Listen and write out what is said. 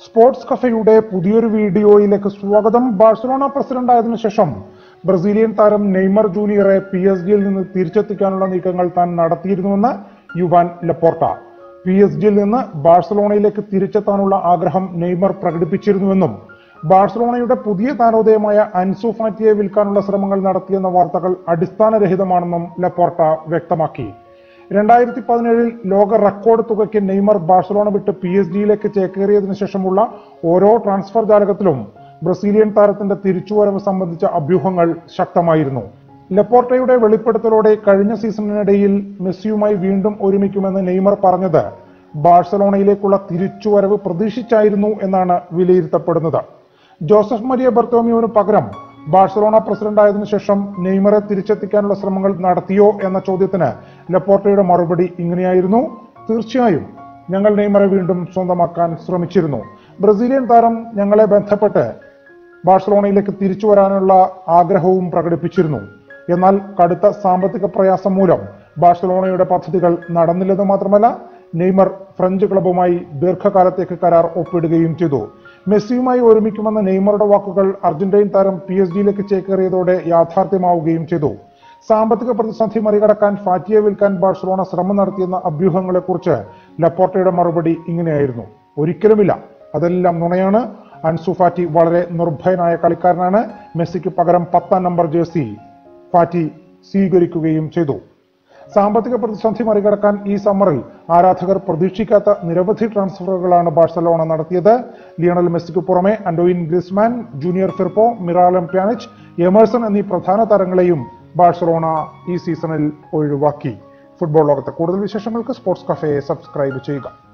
sports കഫയുടെ പുതിയൊരു വീഡിയോയിലേക്ക് സ്വാഗതം ബാഴ്സലോണ പ്രസിഡന്റ് ആയതിനു ശേഷം ബ്രസീലിയൻ താരം നെയ്മർ ജൂനിയറെ പി എസ് ജിയിൽ നിന്ന് തിരിച്ചെത്തിക്കാനുള്ള നീക്കങ്ങൾ താൻ നടത്തിയിരുന്നുവെന്ന് യുവാൻ ലപ്പോർട്ട പി എസ് ജിയിൽ നിന്ന് ബാഴ്സലോണയിലേക്ക് തിരിച്ചെത്താനുള്ള ആഗ്രഹം നെയ്മർ പ്രകടിപ്പിച്ചിരുന്നുവെന്നും ബാഴ്സലോണയുടെ പുതിയ താരോദയമായ അൻസു ഫാറ്റിയെ വിൽക്കാനുള്ള ശ്രമങ്ങൾ നടത്തിയെന്ന വാർത്തകൾ അടിസ്ഥാനരഹിതമാണെന്നും ലപ്പോർട്ട വ്യക്തമാക്കി രണ്ടായിരത്തി പതിനേഴിൽ ലോക റെക്കോർഡ് തുകയ്ക്ക് നെയ്മർ ബാഴ്സലോണ വിട്ട് പി എസ് ജിയിലേക്ക് ചേക്കേറിയതിനു ശേഷമുള്ള ഓരോ ട്രാൻസ്ഫർ ജാലകത്തിലും ബ്രസീലിയൻ താരത്തിന്റെ തിരിച്ചുവരവ് സംബന്ധിച്ച അഭ്യൂഹങ്ങൾ ശക്തമായിരുന്നു ലെപ്പോർട്ടയുടെ വെളിപ്പെടുത്തലോടെ കഴിഞ്ഞ സീസണിനിടയിൽ മെസ്സിയുമായി വീണ്ടും ഒരുമിക്കുമെന്ന് നെയ്മർ പറഞ്ഞത് ബാഴ്സലോണയിലേക്കുള്ള തിരിച്ചുവരവ് പ്രതീക്ഷിച്ചായിരുന്നു എന്നാണ് വിലയിരുത്തപ്പെടുന്നത് ജോസഫ് മരിയ ബർത്തോമിയോന് പകരം ബാഴ്സലോണ പ്രസിഡന്റ് ആയതിനു ശേഷം നെയ്മറെ തിരിച്ചെത്തിക്കാനുള്ള ശ്രമങ്ങൾ നടത്തിയോ എന്ന ചോദ്യത്തിന് ലപ്പോർട്ടയുടെ മറുപടി ഇങ്ങനെയായിരുന്നു തീർച്ചയായും ഞങ്ങൾ നെയ്മറെ വീണ്ടും സ്വന്തമാക്കാൻ ശ്രമിച്ചിരുന്നു ബ്രസീലിയൻ താരം ഞങ്ങളെ ബന്ധപ്പെട്ട് ബാഴ്സലോണയിലേക്ക് തിരിച്ചു വരാനുള്ള ആഗ്രഹവും പ്രകടിപ്പിച്ചിരുന്നു എന്നാൽ കടുത്ത സാമ്പത്തിക പ്രയാസം മൂലം ബാഴ്സലോണയുടെ പദ്ധതികൾ നടന്നില്ലെന്ന് മാത്രമല്ല നെയ്മർ ഫ്രഞ്ച് ക്ലബുമായി ദീർഘകാലത്തേക്ക് കരാർ ഒപ്പിടുകയും ചെയ്തു മെസ്സിയുമായി ഒരുമിക്കുമെന്ന നെയ്മറുടെ വാക്കുകൾ അർജന്റീൻ താരം പി എസ് ജിയിലേക്ക് ചേക്കേറിയതോടെ യാഥാർത്ഥ്യമാവുകയും ചെയ്തു സാമ്പത്തിക പ്രതിസന്ധി മറികടക്കാൻ ഫാറ്റിയെ വിൽക്കാൻ ബാഴ്സലോണ ശ്രമം നടത്തിയെന്ന അഭ്യൂഹങ്ങളെക്കുറിച്ച് ലപ്പോർട്ടയുടെ മറുപടി ഇങ്ങനെയായിരുന്നു ഒരിക്കലുമില്ല അതെല്ലാം നുണയാണ് അൻസു ഫാറ്റി വളരെ നിർഭയനായ കളിക്കാരനാണ് മെസ്സിക്ക് പകരം പത്താം നമ്പർ ജേഴ്സി ഫാറ്റി സ്വീകരിക്കുകയും ചെയ്തു സാമ്പത്തിക പ്രതിസന്ധി മറികടക്കാൻ ഈ സമ്മറിൽ ആരാധകർ പ്രതീക്ഷിക്കാത്ത നിരവധി ട്രാൻസ്ഫറുകളാണ് ബാഴ്സലോണ നടത്തിയത് ലിയണൽ മെസ്സിക്ക് പുറമെ Antoine Griezmann Junior Firpo Miralem Pjanic Emerson എന്നീ പ്രധാന താരങ്ങളെയും ബാഴ്സലോണ ഈ സീസണിൽ ഒഴിവാക്കി ഫുട്ബോൾ ലോകത്തെ കൂടുതൽ വിശേഷങ്ങൾക്ക് സ്പോർട്സ് കഫയെ സബ്സ്ക്രൈബ് ചെയ്യുക